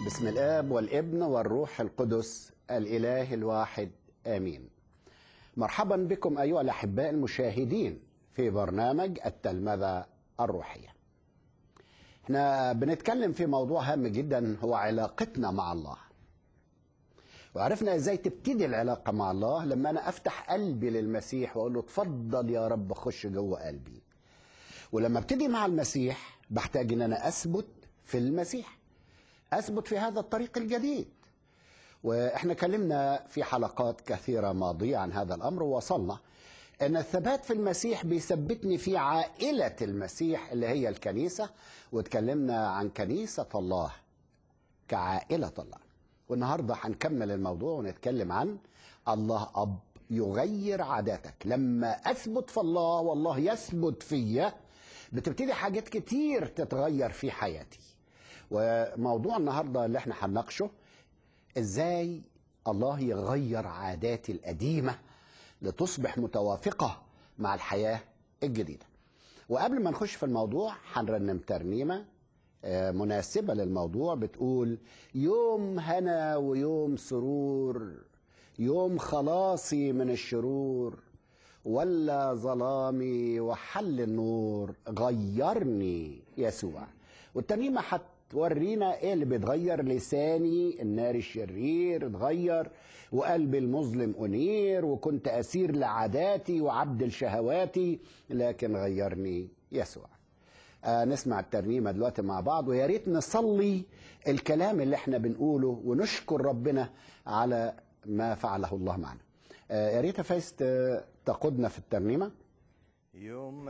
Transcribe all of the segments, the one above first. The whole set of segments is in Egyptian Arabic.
بسم الاب والابن والروح القدس الاله الواحد امين. مرحبا بكم ايها الاحباء المشاهدين في برنامج التلمذه الروحيه. احنا بنتكلم في موضوع هام جدا هو علاقتنا مع الله. وعرفنا ازاي تبتدي العلاقه مع الله لما انا افتح قلبي للمسيح واقول له اتفضل يا رب خش جوه قلبي. ولما ابتدي مع المسيح بحتاج ان انا اثبت في المسيح. اثبت في هذا الطريق الجديد واحنا كلمنا في حلقات كثيره ماضيه عن هذا الامر ووصلنا ان الثبات في المسيح بيثبتني في عائله المسيح اللي هي الكنيسه واتكلمنا عن كنيسه الله كعائله الله والنهارده هنكمل الموضوع ونتكلم عن الله اب يغير عاداتك لما اثبت في الله والله يثبت فيا بتبتدي حاجات كتير تتغير في حياتي وموضوع النهارده اللي احنا هنناقشه ازاي الله يغير عاداتي القديمه لتصبح متوافقه مع الحياه الجديده. وقبل ما نخش في الموضوع هنرنم ترنيمه مناسبه للموضوع بتقول يوم هنا ويوم سرور يوم خلاصي من الشرور ولا ظلامي وحل النور غيرني يسوع والترنيمه حتى تورينا ايه اللي بيتغير لساني النار الشرير اتغير وقلبي المظلم انير وكنت اسير لعاداتي وعبد لشهواتي لكن غيرني يسوع آه نسمع الترنيمه دلوقتي مع بعض ويا ريت نصلي الكلام اللي احنا بنقوله ونشكر ربنا على ما فعله الله معنا آه يا ريت فايز تقودنا في الترنيمه يوم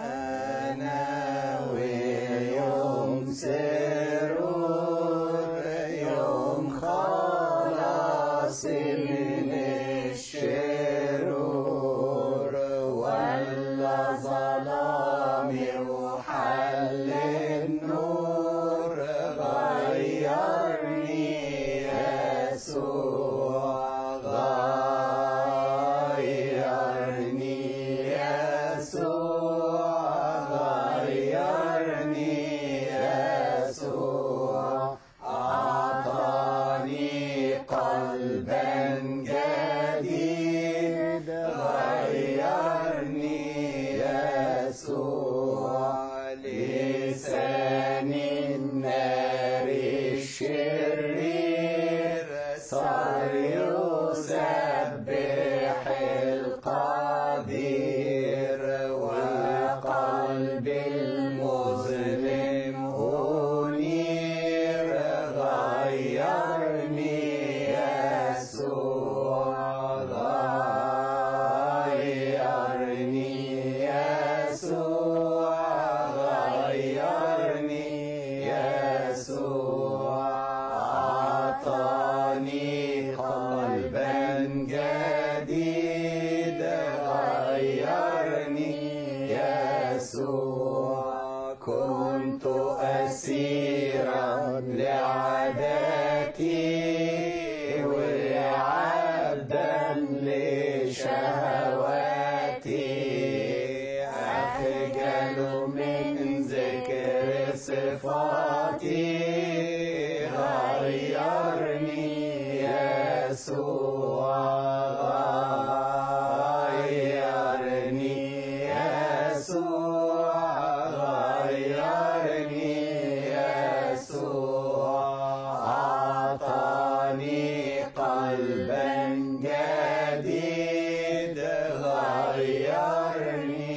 هنا ويوم سرور يوم خلاص من الشرور ولا ظلام وحل النور غيرني يسوع غيرني غيرني يسوع أعطاني قلبا جديد غيرني يسوع لسان النار الشرير صار يسبح القدير وقلب المظلم أنير غيرني يسوع غيرني يسوع غيرني يسوع أعطاني قلبا جديد غيرني يسوع كنت أسيرا لعاداتي وعبدا لشهواتي أخجل من ذكر صفاتي غيرني يسوع غيرني يسوع غيرني يسوع أعطاني قلبا جديد غيرني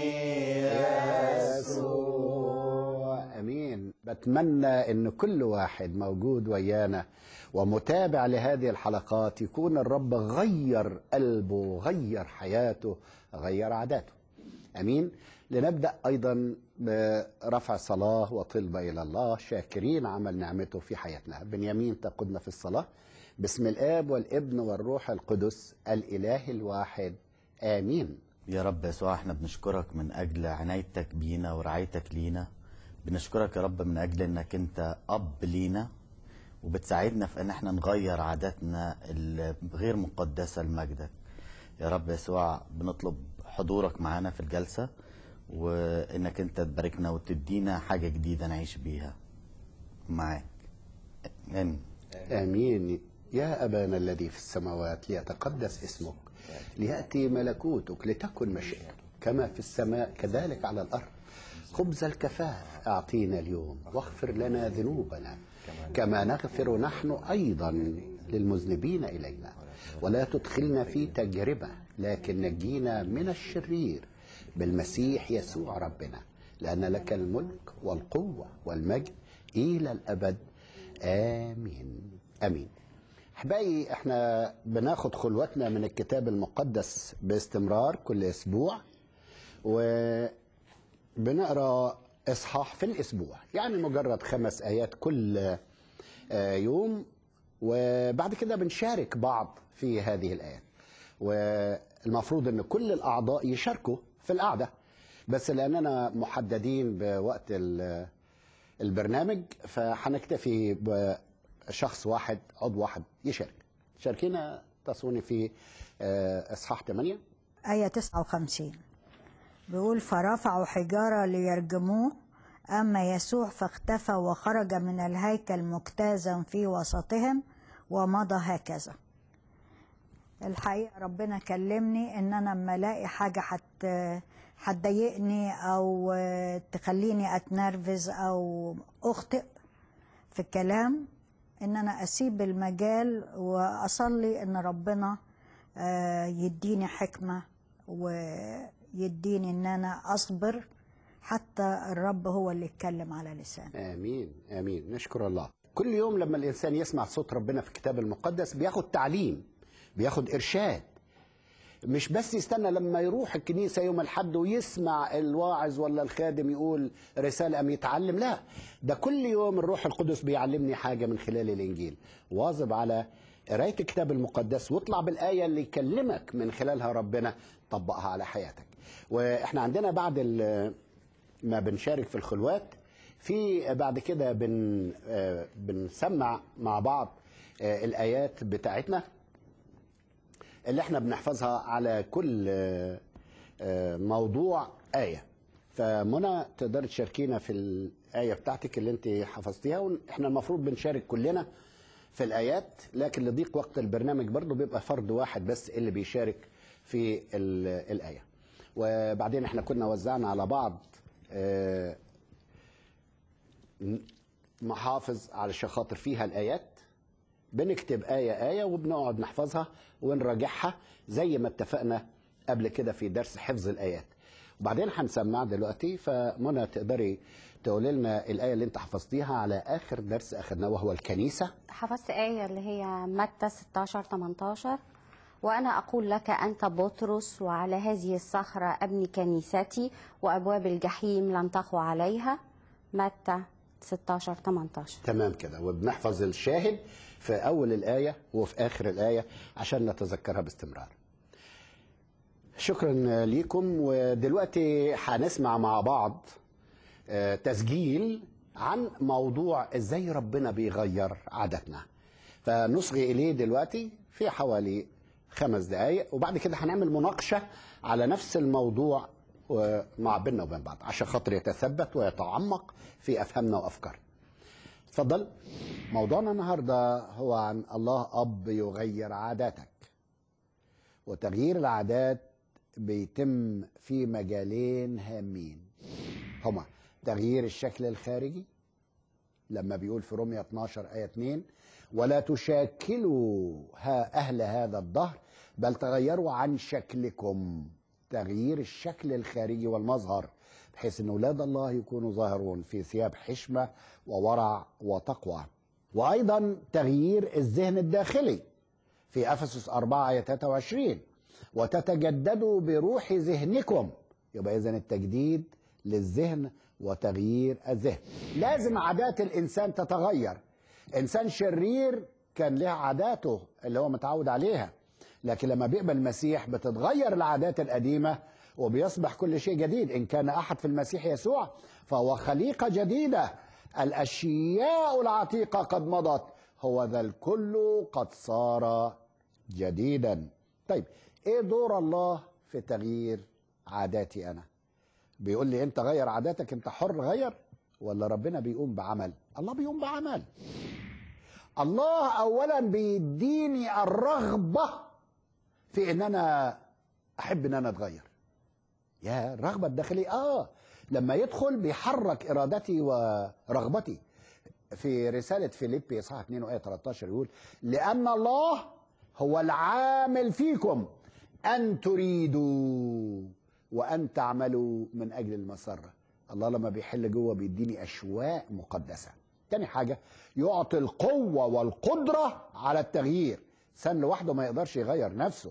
يسوع امين بتمنى ان كل واحد موجود ويانا ومتابع لهذه الحلقات يكون الرب غير قلبه غير حياته غير عاداته امين لنبدا ايضا برفع صلاه وطلبه الى الله شاكرين عمل نعمته في حياتنا بنيامين تقودنا في الصلاه بسم الاب والابن والروح القدس الاله الواحد امين يا رب يسوع احنا بنشكرك من اجل عنايتك بينا ورعايتك لينا بنشكرك يا رب من اجل انك انت اب لينا وبتساعدنا في ان احنا نغير عاداتنا الغير مقدسه لمجدك يا رب يسوع بنطلب حضورك معانا في الجلسه وانك انت تباركنا وتدينا حاجه جديده نعيش بيها معاك امين آمين يا أبانا الذي في السماوات ليتقدس اسمك ليأتي ملكوتك لتكن مشيئتك كما في السماء كذلك على الأرض خبز الكفاف أعطينا اليوم واغفر لنا ذنوبنا كما نغفر نحن أيضا للمذنبين إلينا ولا تدخلنا في تجربة لكن نجينا من الشرير بالمسيح يسوع ربنا لأن لك الملك والقوة والمجد إلى الأبد آمين آمين أحبائي احنا بناخد خلوتنا من الكتاب المقدس باستمرار كل أسبوع وبنقرأ إصحاح في الأسبوع يعني مجرد خمس آيات كل آه، يوم وبعد كده بنشارك بعض في هذه الآيات والمفروض أن كل الأعضاء يشاركوا في القعدة بس لأننا محددين بوقت ال- البرنامج فهنكتفي بشخص واحد عضو واحد يشارك شاركينا تصوني في آه، إصحاح 8 آية 59 بيقول فرفعوا حجارة ليرجموه أما يسوع فاختفى وخرج من الهيكل مجتازا في وسطهم ومضى هكذا الحقيقة ربنا كلمني إن أنا لما ألاقي حاجة حت هتضايقني أو تخليني أتنرفز أو أخطئ في الكلام إن أنا أسيب المجال وأصلي إن ربنا آه، يديني حكمة ويديني إن أنا أصبر حتى الرب هو اللي يتكلم على لساني آمين آمين نشكر الله كل يوم لما الإنسان يسمع صوت ربنا في الكتاب المقدس بياخد تعليم بياخد إرشاد مش بس يستنى لما يروح الكنيسة يوم الحد ويسمع الواعظ ولا الخادم يقول رسالة أم يتعلم لا ده كل يوم الروح القدس بيعلمني حاجة من خلال الإنجيل واظب على قراية الكتاب المقدس واطلع بالآية اللي يكلمك من خلالها ربنا طبقها على حياتك وإحنا عندنا بعد ال- ما بنشارك في الخلوات في بعد كده بن آه، بنسمع مع بعض آه، الآيات بتاعتنا اللي احنا بنحفظها على كل آه، آه، موضوع آية فمنى تقدر تشاركينا في الآية بتاعتك اللي انت حفظتيها واحنا المفروض بنشارك كلنا في الآيات لكن لضيق وقت البرنامج برضو بيبقى فرد واحد بس اللي بيشارك في ال- الآية وبعدين احنا كنا وزعنا على بعض آه، محافظ علشان خاطر فيها الآيات بنكتب آية آية وبنقعد نحفظها ونراجعها زي ما اتفقنا قبل كده في درس حفظ الآيات وبعدين هنسمع دلوقتي فمنى تقدري تقولي لنا الآية اللي انت حفظتيها على آخر درس أخذناه وهو الكنيسة حفظت آية اللي هي متى 16 18 وأنا أقول لك أنت بطرس وعلى هذه الصخرة أبني كنيستي وأبواب الجحيم لن تقوى عليها متى 16 18 تمام كده وبنحفظ الشاهد في أول الآية وفي آخر الآية عشان نتذكرها باستمرار شكرا ليكم ودلوقتي هنسمع مع بعض آه، تسجيل عن موضوع ازاي ربنا بيغير عاداتنا فنصغي اليه دلوقتي في حوالي خمس دقايق وبعد كده هنعمل مناقشه على نفس الموضوع و- مع بيننا وبين بعض عشان خاطر يتثبت ويتعمق في افهامنا وافكارنا اتفضل موضوعنا النهارده هو عن الله اب يغير عاداتك وتغيير العادات بيتم في مجالين هامين هما تغيير الشكل الخارجي لما بيقول في رومية 12 آية 2 ولا تشاكلوا ها أهل هذا الدهر بل تغيروا عن شكلكم تغيير الشكل الخارجي والمظهر بحيث أن أولاد الله يكونوا ظاهرون في ثياب حشمة وورع وتقوى وأيضا تغيير الذهن الداخلي في افسس 4 ايه 23 وتتجددوا بروح ذهنكم يبقى اذا التجديد للذهن وتغيير الذهن لازم عادات الانسان تتغير انسان شرير كان له عاداته اللي هو متعود عليها لكن لما بيقبل المسيح بتتغير العادات القديمه وبيصبح كل شيء جديد ان كان احد في المسيح يسوع فهو خليقه جديده الاشياء العتيقه قد مضت هو ذا الكل قد صار جديدا طيب ايه دور الله في تغيير عاداتي انا بيقول لي انت غير عاداتك انت حر غير ولا ربنا بيقوم بعمل الله بيقوم بعمل الله اولا بيديني الرغبه في ان انا احب ان انا اتغير يا الرغبه الداخليه اه لما يدخل بيحرك ارادتي ورغبتي في رساله فيليبي صح 2 وايه 13 يقول لان الله هو العامل فيكم ان تريدوا وان تعملوا من اجل المسره الله لما بيحل جوه بيديني اشواق مقدسه تاني حاجه يعطي القوه والقدره على التغيير سن لوحده ما يقدرش يغير نفسه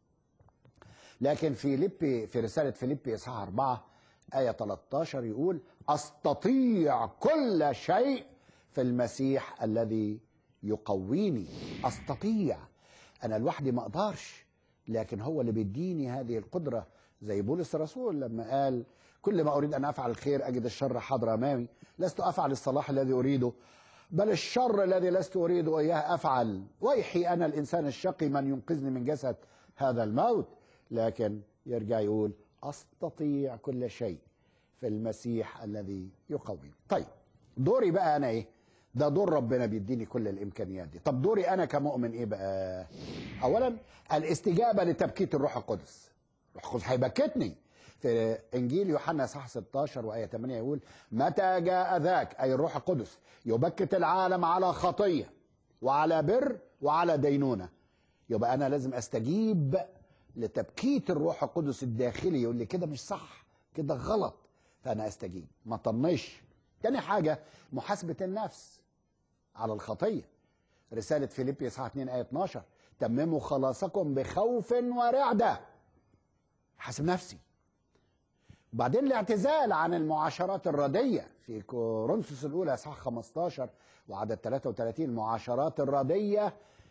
لكن فيليبي في رسالة فيليبي إصحاح 4 آية 13 يقول أستطيع كل شيء في المسيح الذي يقويني أستطيع أنا لوحدي ما أقدرش لكن هو اللي بيديني هذه القدرة زي بولس الرسول لما قال كل ما أريد أن أفعل الخير أجد الشر حاضر أمامي لست أفعل الصلاح الذي أريده بل الشر الذي لست أريد إياه أفعل ويحي أنا الإنسان الشقي من ينقذني من جسد هذا الموت لكن يرجع يقول أستطيع كل شيء في المسيح الذي يقوي طيب دوري بقى أنا إيه ده دور ربنا بيديني كل الإمكانيات دي طب دوري أنا كمؤمن إيه بقى أولا الاستجابة لتبكيت الروح القدس الروح القدس هيبكتني في انجيل يوحنا صح 16 وايه 8 يقول متى جاء ذاك اي الروح القدس يبكت العالم على خطيه وعلى بر وعلى دينونه يبقى انا لازم استجيب لتبكيت الروح القدس الداخلي يقول لي كده مش صح كده غلط فانا استجيب ما طنش تاني حاجه محاسبه النفس على الخطيه رساله فيليبي اصحاح 2 ايه 12 تمموا خلاصكم بخوف ورعده حاسب نفسي وبعدين الاعتزال عن المعاشرات الردية في كورنثوس الأولى إصحاح 15 وعدد 33 المعاشرات الردية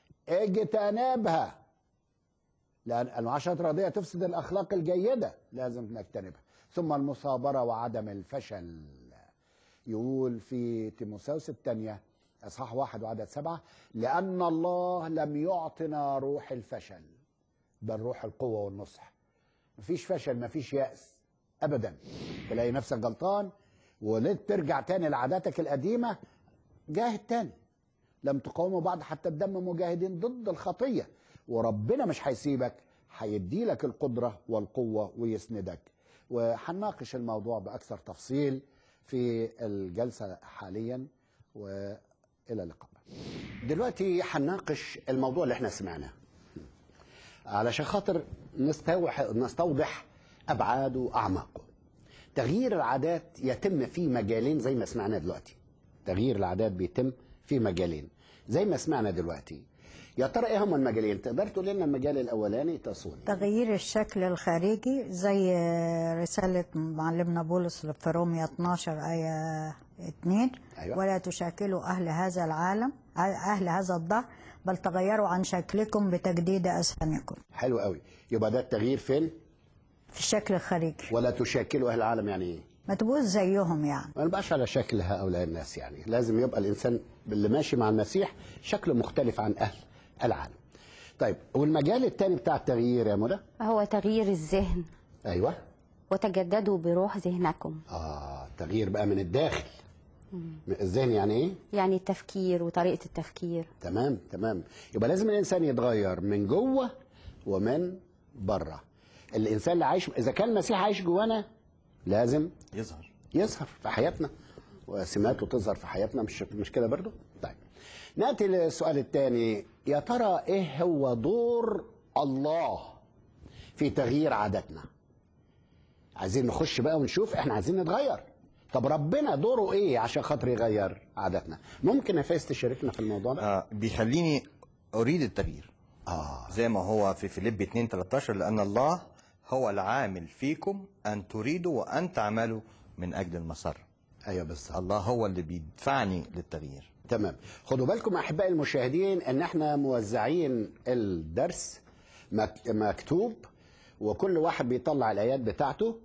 اجتنبها لأن المعاشرات الردية تفسد الأخلاق الجيدة لازم نجتنبها ثم المصابرة وعدم الفشل يقول في تيموساوس الثانية إصحاح واحد وعدد سبعة لأن الله لم يعطنا روح الفشل بل روح القوة والنصح مفيش فشل مفيش يأس ابدا تلاقي نفسك غلطان وليت ترجع تاني لعاداتك القديمه جاهد تاني لم تقاوموا بعض حتى الدم مجاهدين ضد الخطيه وربنا مش هيسيبك هيدي لك القدره والقوه ويسندك وهنناقش الموضوع باكثر تفصيل في الجلسه حاليا والى اللقاء دلوقتي هنناقش الموضوع اللي احنا سمعناه علشان خاطر نستوح نستوضح ابعاده واعماقه تغيير العادات يتم في مجالين زي ما سمعنا دلوقتي تغيير العادات بيتم في مجالين زي ما سمعنا دلوقتي يا ترى ايه هم المجالين تقدر تقول لنا المجال الاولاني تصوني تغيير الشكل الخارجي زي رسالة معلمنا بولس في رومية 12 آية 2 أيوة. ولا تشاكلوا أهل هذا العالم أهل هذا الدهر بل تغيروا عن شكلكم بتجديد أذهانكم حلو قوي يبقى ده التغيير فين في الشكل الخارجي ولا تشاكلوا اهل العالم يعني ايه ما تبقوش زيهم يعني ما نبقاش على شكل هؤلاء الناس يعني لازم يبقى الانسان اللي ماشي مع المسيح شكله مختلف عن اهل العالم طيب والمجال الثاني بتاع التغيير يا منى هو تغيير الذهن ايوه وتجددوا بروح ذهنكم اه تغيير بقى من الداخل الذهن يعني ايه يعني التفكير وطريقة التفكير تمام تمام يبقى لازم الانسان يتغير من جوه ومن بره الانسان اللي عايش اذا كان المسيح عايش جوانا لازم يظهر يظهر في حياتنا وسماته تظهر في حياتنا مش مش كده برضو طيب ناتي للسؤال الثاني يا ترى ايه هو دور الله في تغيير عاداتنا عايزين نخش بقى ونشوف احنا عايزين نتغير طب ربنا دوره ايه عشان خاطر يغير عاداتنا ممكن يا فايز تشاركنا في الموضوع ده آه بيخليني اريد التغيير اه زي ما هو في فيليب 2 13 لان الله هو العامل فيكم ان تريدوا وان تعملوا من اجل المسر ايوه بالظبط الله هو اللي بيدفعني للتغيير تمام خدوا بالكم احبائي المشاهدين ان احنا موزعين الدرس مك- مكتوب وكل واحد بيطلع الايات بتاعته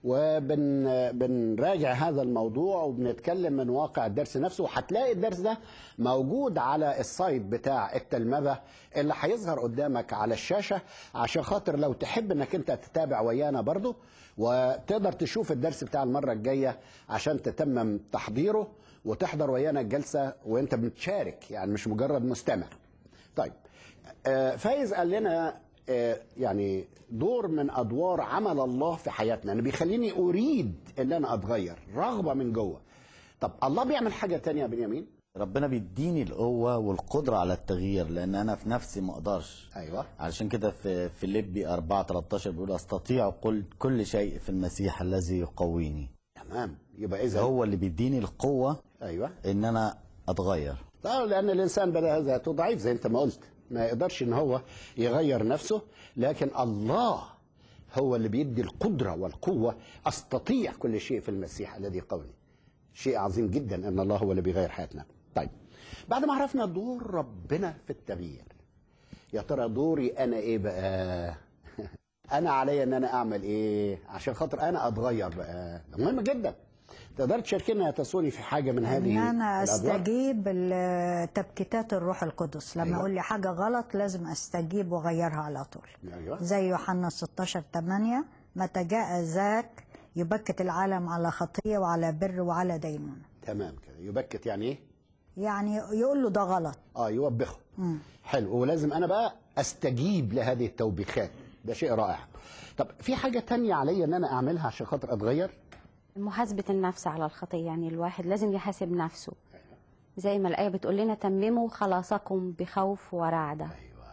وبنراجع هذا الموضوع وبنتكلم من واقع الدرس نفسه وهتلاقي الدرس ده موجود على السايت بتاع التلمذة اللي هيظهر قدامك على الشاشة عشان خاطر لو تحب انك انت تتابع ويانا برضو وتقدر تشوف الدرس بتاع المرة الجاية عشان تتمم تحضيره وتحضر ويانا الجلسه وانت بتشارك يعني مش مجرد مستمع طيب آه، فايز قال لنا آه، يعني دور من ادوار عمل الله في حياتنا انا بيخليني اريد ان انا اتغير رغبه من جوه طب الله بيعمل حاجه تانية يا بنيامين ربنا بيديني القوة والقدرة على التغيير لأن أنا في نفسي ما أقدرش ايوه علشان كده في فيليبي 4 13 بيقول أستطيع كل كل شيء في المسيح الذي يقويني تمام يبقى اذا هو اللي بيديني القوة ايوه إن أنا أتغير طبعا لان الانسان بدا ذاته ضعيف زي انت ما قلت ما يقدرش ان هو يغير نفسه لكن الله هو اللي بيدي القدره والقوه استطيع كل شيء في المسيح الذي قولي شيء عظيم جدا ان الله هو اللي بيغير حياتنا طيب بعد ما عرفنا دور ربنا في التغيير يا ترى دوري انا ايه بقى انا عليا ان انا اعمل ايه عشان خاطر انا اتغير بقى ده مهم جدا تقدر تشاركنا يا تسوني في حاجه من هذه ان انا الأدوار؟ استجيب لتبكيتات الروح القدس لما أيوة. يقول لي حاجه غلط لازم استجيب واغيرها على طول ايوه زي يوحنا 16 8 متى جاء ذاك يبكت العالم على خطيه وعلى بر وعلى دينونه تمام كده يبكت يعني ايه يعني يقول له ده غلط اه يوبخه مم. حلو ولازم انا بقى استجيب لهذه التوبيخات ده شيء رائع طب في حاجه تانية عليا ان انا اعملها عشان خاطر اتغير محاسبة النفس على الخطية يعني الواحد لازم يحاسب نفسه زي ما الآية بتقول لنا تمموا خلاصكم بخوف ورعدة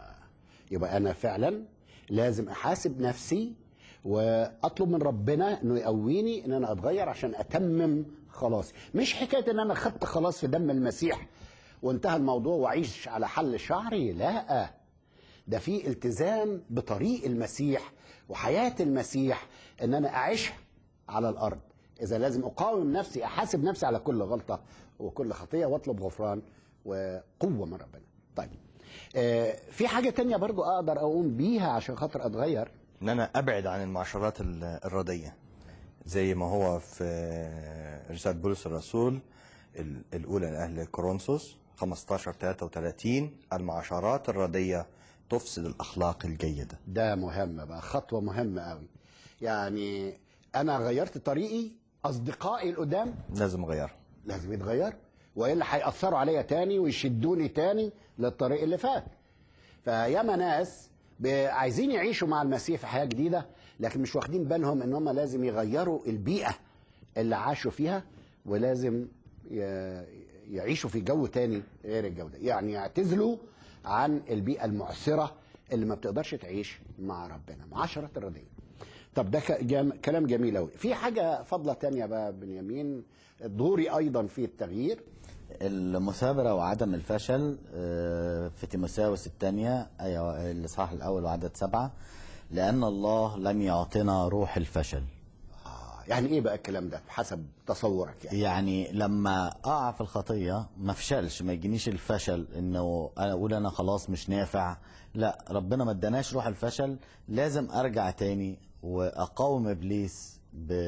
يبقى انا فعلا لازم احاسب نفسي واطلب من ربنا انه يقويني ان انا اتغير عشان اتمم خلاصي مش حكايه ان انا خدت خلاص في دم المسيح وانتهى الموضوع واعيش على حل شعري لا ده في التزام بطريق المسيح وحياه المسيح ان انا اعيشها على الارض اذا لازم اقاوم نفسي احاسب نفسي على كل غلطه وكل خطيه واطلب غفران وقوه من ربنا طيب آه، في حاجه تانية برضو اقدر اقوم بيها عشان خاطر اتغير ان انا ابعد عن المعاشرات ال- الرديه زي ما هو في رساله بولس الرسول ال- الاولى لاهل كورنثوس 15 33 المعاشرات الرديه تفسد الاخلاق الجيده ده مهم بقى خطوه مهمه قوي يعني انا غيرت طريقي اصدقائي القدام لازم اغيرها لازم يتغير والا هياثروا عليا تاني ويشدوني تاني للطريق اللي فات فياما ناس ب- عايزين يعيشوا مع المسيح في حياه جديده لكن مش واخدين بالهم ان هم لازم يغيروا البيئه اللي عاشوا فيها ولازم ي- يعيشوا في جو تاني غير الجو ده يعني يعتزلوا عن البيئه المعسره اللي ما بتقدرش تعيش مع ربنا معاشره الرديه طب ده ك- جام- كلام جميل قوي في حاجه فضله تانية بقى بنيامين دوري ايضا في التغيير المثابرة وعدم الفشل آه، في تيموثاوس الثانية أيوة الإصحاح الأول وعدد سبعة لأن الله لم يعطنا روح الفشل آه يعني ايه بقى الكلام ده حسب تصورك يعني يعني لما أقع في الخطية ما افشلش ما يجينيش الفشل إنه أنا أقول أنا خلاص مش نافع لا ربنا ما اداناش روح الفشل لازم أرجع تاني وأقاوم إبليس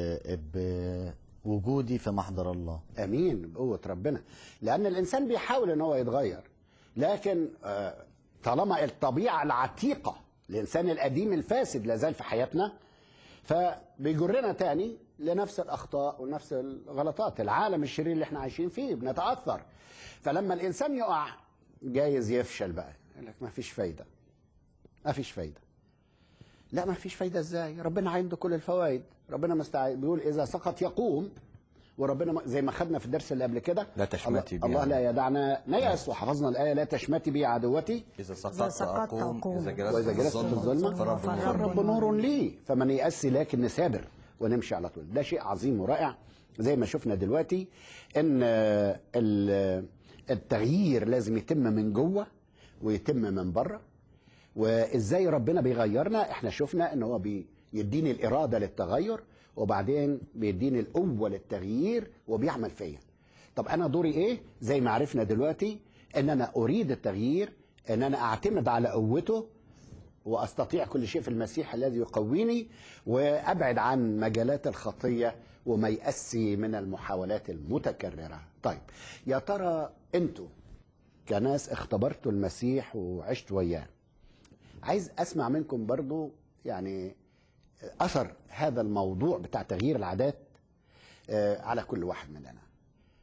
ب- بوجودي في محضر الله امين بقوه ربنا لان الانسان بيحاول ان هو يتغير لكن آه، طالما الطبيعه العتيقه الانسان القديم الفاسد لازال في حياتنا فبيجرنا تاني لنفس الاخطاء ونفس الغلطات العالم الشرير اللي احنا عايشين فيه بنتاثر فلما الانسان يقع جايز يفشل بقى يقول لك ما فيش فايده ما فيش فايده لا ما فيش فايده ازاي ربنا عنده كل الفوائد ربنا مستعد بيقول اذا سقط يقوم وربنا ما- زي ما خدنا في الدرس اللي قبل كده لا تشمتي الله, بي الله لا عدو. يدعنا نيأس وحفظنا الآية لا تشمتي بي عدوتي اذا سقطت سقطت اقوم أقوم. اذا جلست وإذا في جلست في الظلمة فرب فرب النور. فالرب نور لي فمن يأسي لكن نسابر ونمشي على طول ده شيء عظيم ورائع زي ما شفنا دلوقتي ان آه، ال- التغيير لازم يتم من جوه ويتم من بره وازاي ربنا بيغيرنا احنا شفنا ان هو بيديني الاراده للتغير وبعدين بيديني القوه للتغيير وبيعمل فيا طب انا دوري ايه زي ما عرفنا دلوقتي ان انا اريد التغيير ان انا اعتمد على قوته واستطيع كل شيء في المسيح الذي يقويني وابعد عن مجالات الخطيه وميأسي من المحاولات المتكرره. طيب يا ترى انتوا كناس اختبرتوا المسيح وعشت وياه. عايز اسمع منكم برضو يعني اثر هذا الموضوع بتاع تغيير العادات آه، على كل واحد مننا.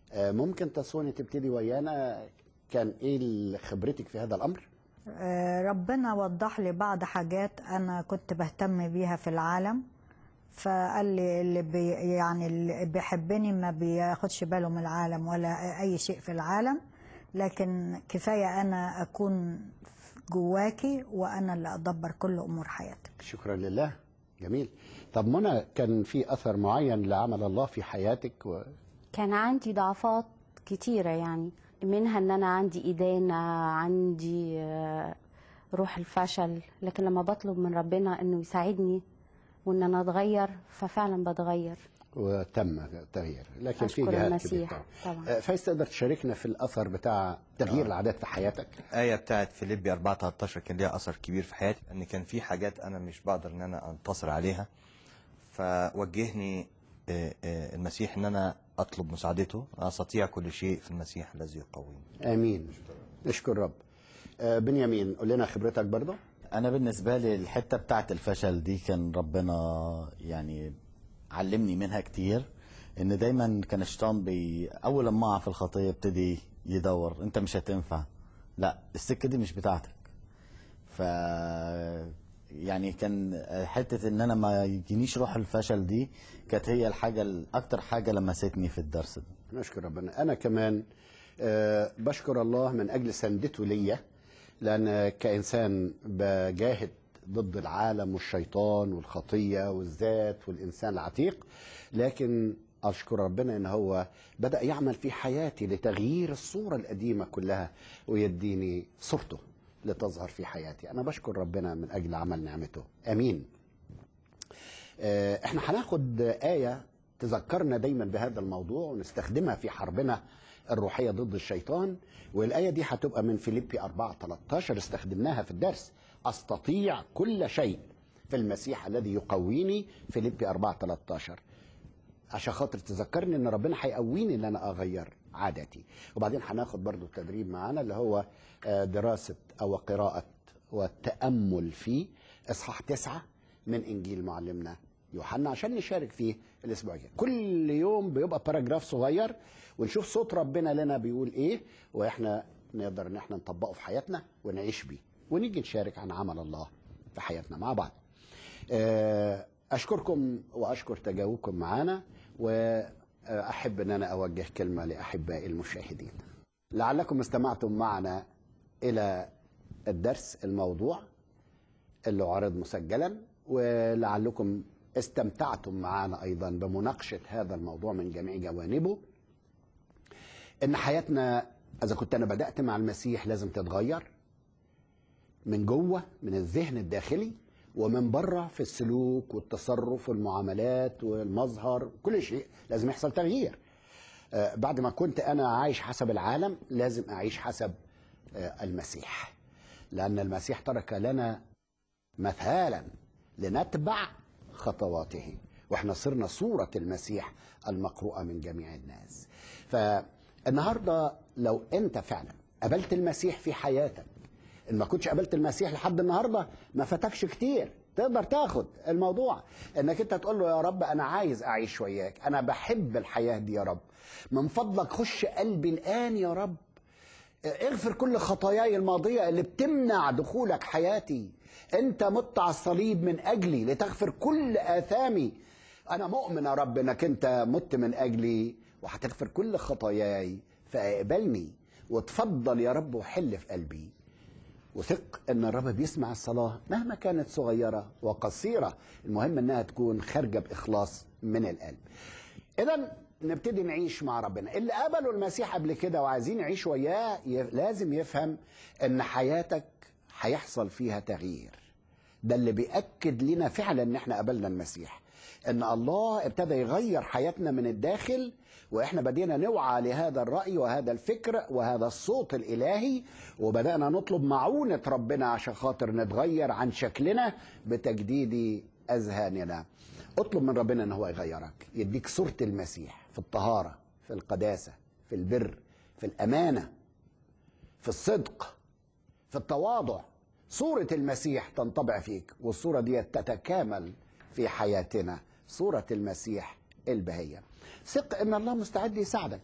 آه، ممكن تصوني تبتدي ويانا كان ايه خبرتك في هذا الامر آه، ربنا وضح لي بعض حاجات انا كنت بهتم بيها في العالم فقال لي اللي بي يعني اللي بيحبني ما بياخدش باله من العالم ولا اي شيء في العالم لكن كفايه انا اكون جواكي وانا اللي ادبر كل امور حياتك شكرا لله جميل طب منى كان في اثر معين لعمل الله في حياتك و... كان عندي ضعفات كتيرة يعني منها ان انا عندي ادانة عندي آه، روح الفشل لكن لما بطلب من ربنا انه يساعدني وان انا اتغير ففعلا بتغير وتم التغيير لكن في أشكر جهات المسيح كبيرة طبعا. آه، فايز تقدر تشاركنا في الاثر بتاع تغيير العادات في حياتك آية بتاعت فيليبي 4 13 كان ليها أثر كبير في حياتي لأن كان في حاجات أنا مش بقدر إن أنا أنتصر عليها فوجهني آه، آه، المسيح إن أنا أطلب مساعدته أستطيع كل شيء في المسيح الذي يقويني امين نشكر رب آه، بنيامين قول لنا خبرتك برضه انا بالنسبه لي الحته بتاعت الفشل دي كان ربنا يعني علمني منها كتير ان دايما كان الشيطان بي اول لما اقع في الخطيه يبتدي يدور انت مش هتنفع لا السكه دي مش بتاعتك ف يعني كان حته ان انا ما يجينيش روح الفشل دي كانت هي الحاجه الاكتر حاجه لمستني في الدرس ده نشكر ربنا انا كمان آه، بشكر الله من اجل سندته ليا لان كانسان بجاهد ضد العالم والشيطان والخطيه والذات والانسان العتيق لكن اشكر ربنا ان هو بدا يعمل في حياتي لتغيير الصوره القديمه كلها ويديني صورته لتظهر في حياتي انا بشكر ربنا من اجل عمل نعمته امين آه، احنا هناخد آية تذكرنا دايما بهذا الموضوع ونستخدمها في حربنا الروحية ضد الشيطان والآية دي هتبقى من فيليبي 4 13 استخدمناها في الدرس أستطيع كل شيء في المسيح الذي يقويني فيليبي 4 13 عشان خاطر تذكرني ان ربنا هيقويني ان انا اغير عاداتي وبعدين هناخد برضو تدريب معانا اللي هو آه، دراسة او قراءة والتأمل في اصحاح تسعة من انجيل معلمنا يوحنا عشان نشارك فيه الاسبوع الجاي كل يوم بيبقى باراجراف صغير ونشوف صوت ربنا لنا بيقول ايه واحنا نقدر ان احنا نطبقه في حياتنا ونعيش بيه ونيجي نشارك عن عمل الله في حياتنا مع بعض آه، اشكركم واشكر تجاوبكم معنا واحب ان انا اوجه كلمه لاحبائي المشاهدين لعلكم استمعتم معنا الى الدرس الموضوع اللي عرض مسجلا ولعلكم استمتعتم معنا ايضا بمناقشه هذا الموضوع من جميع جوانبه ان حياتنا اذا كنت انا بدات مع المسيح لازم تتغير من جوه من الذهن الداخلي ومن بره في السلوك والتصرف والمعاملات والمظهر كل شيء لازم يحصل تغيير آه، بعد ما كنت انا عايش حسب العالم لازم اعيش حسب آه، المسيح لان المسيح ترك لنا مثالا لنتبع خطواته واحنا صرنا صورة المسيح المقروءة من جميع الناس فالنهاردة لو انت فعلا قبلت المسيح في حياتك ان ما كنتش قابلت المسيح لحد النهارده ما فاتكش كتير تقدر تاخد الموضوع انك انت تقول له يا رب انا عايز اعيش وياك انا بحب الحياه دي يا رب من فضلك خش قلبي الان يا رب اغفر كل خطاياي الماضيه اللي بتمنع دخولك حياتي انت مت على الصليب من اجلي لتغفر كل اثامي انا مؤمن يا رب انك انت مت من اجلي وهتغفر كل خطاياي فاقبلني وتفضل يا رب وحل في قلبي وثق ان الرب بيسمع الصلاه مهما كانت صغيره وقصيره المهم انها تكون خارجه باخلاص من القلب اذا نبتدي نعيش مع ربنا اللي قبلوا المسيح قبل كده وعايزين يعيش وياه ي- لازم يفهم ان حياتك هيحصل فيها تغيير ده اللي بيأكد لنا فعلا ان احنا قبلنا المسيح ان الله ابتدى يغير حياتنا من الداخل واحنا بدينا نوعى لهذا الرأي وهذا الفكر وهذا الصوت الالهي وبدأنا نطلب معونة ربنا عشان خاطر نتغير عن شكلنا بتجديد اذهاننا اطلب من ربنا ان هو يغيرك يديك صورة المسيح في الطهارة في القداسة في البر في الامانة في الصدق في التواضع صورة المسيح تنطبع فيك والصورة دي تتكامل في حياتنا صورة المسيح البهية ثق ان الله مستعد يساعدك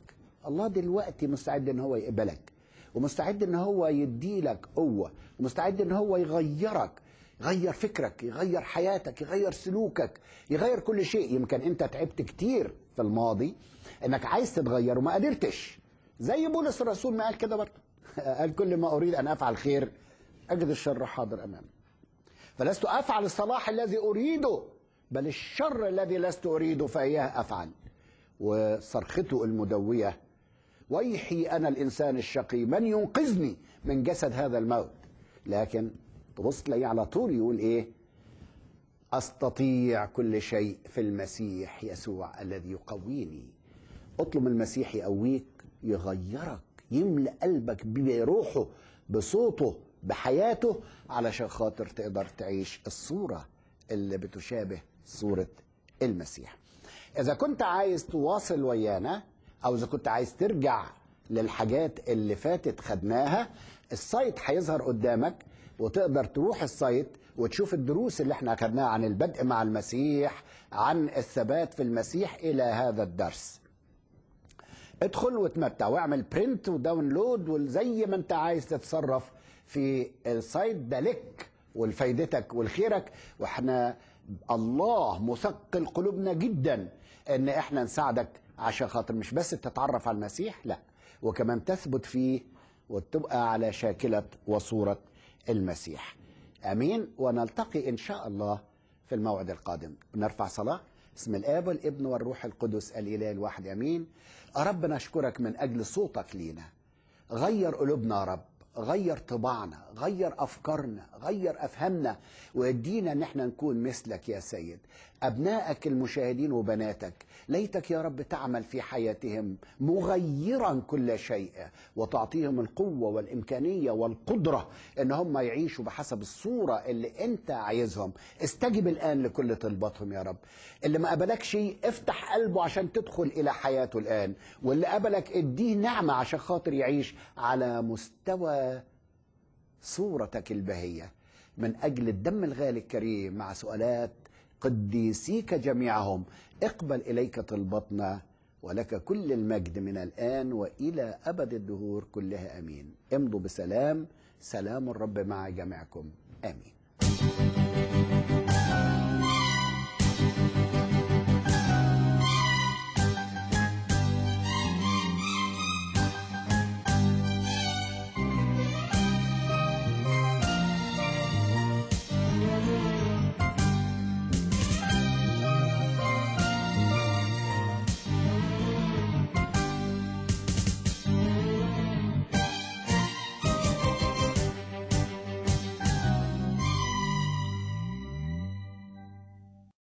الله دلوقتي مستعد ان هو يقبلك ومستعد ان هو يديلك قوه ومستعد ان هو يغيرك يغير فكرك يغير حياتك يغير سلوكك يغير كل شيء يمكن انت تعبت كتير في الماضي انك عايز تتغير وما قدرتش زي بولس الرسول ما قال كده برضه قال كل ما اريد ان افعل خير اجد الشر حاضر امامي فلست افعل الصلاح الذي اريده بل الشر الذي لست اريده فاياه افعل وصرخته المدويه ويحي انا الانسان الشقي من ينقذني من جسد هذا الموت لكن تبص تلاقيه على طول يقول ايه استطيع كل شيء في المسيح يسوع الذي يقويني اطلب المسيح يقويك يغيرك يملأ قلبك بروحه بصوته بحياته علشان خاطر تقدر تعيش الصورة اللي بتشابه صورة المسيح إذا كنت عايز تواصل ويانا أو إذا كنت عايز ترجع للحاجات اللي فاتت خدناها السايت هيظهر قدامك وتقدر تروح السايت وتشوف الدروس اللي احنا اخدناها عن البدء مع المسيح عن الثبات في المسيح الى هذا الدرس ادخل وتمتع واعمل برنت وداونلود وزي ما انت عايز تتصرف في السايت ده لك ولفايدتك ولخيرك واحنا الله مثقل قلوبنا جدا ان احنا نساعدك عشان خاطر مش بس تتعرف على المسيح لا وكمان تثبت فيه وتبقى على شاكلة وصورة المسيح امين ونلتقي ان شاء الله في الموعد القادم نرفع صلاه بسم الاب والابن والروح القدس الاله الواحد امين يا رب نشكرك من اجل صوتك لينا غير قلوبنا يا رب غير طباعنا غير افكارنا غير افهامنا وادينا ان احنا نكون مثلك يا سيد ابنائك المشاهدين وبناتك ليتك يا رب تعمل في حياتهم مغيرا كل شيء وتعطيهم القوه والامكانيه والقدره ان هم يعيشوا بحسب الصوره اللي انت عايزهم استجب الان لكل طلباتهم يا رب اللي ما قبلكش افتح قلبه عشان تدخل الى حياته الان واللي قبلك اديه نعمه عشان خاطر يعيش على مستوى صورتك البهيه من اجل الدم الغالي الكريم مع سؤالات قديسيك جميعهم اقبل اليك طلبتنا ولك كل المجد من الان والى ابد الدهور كلها امين امضوا بسلام سلام الرب مع جميعكم امين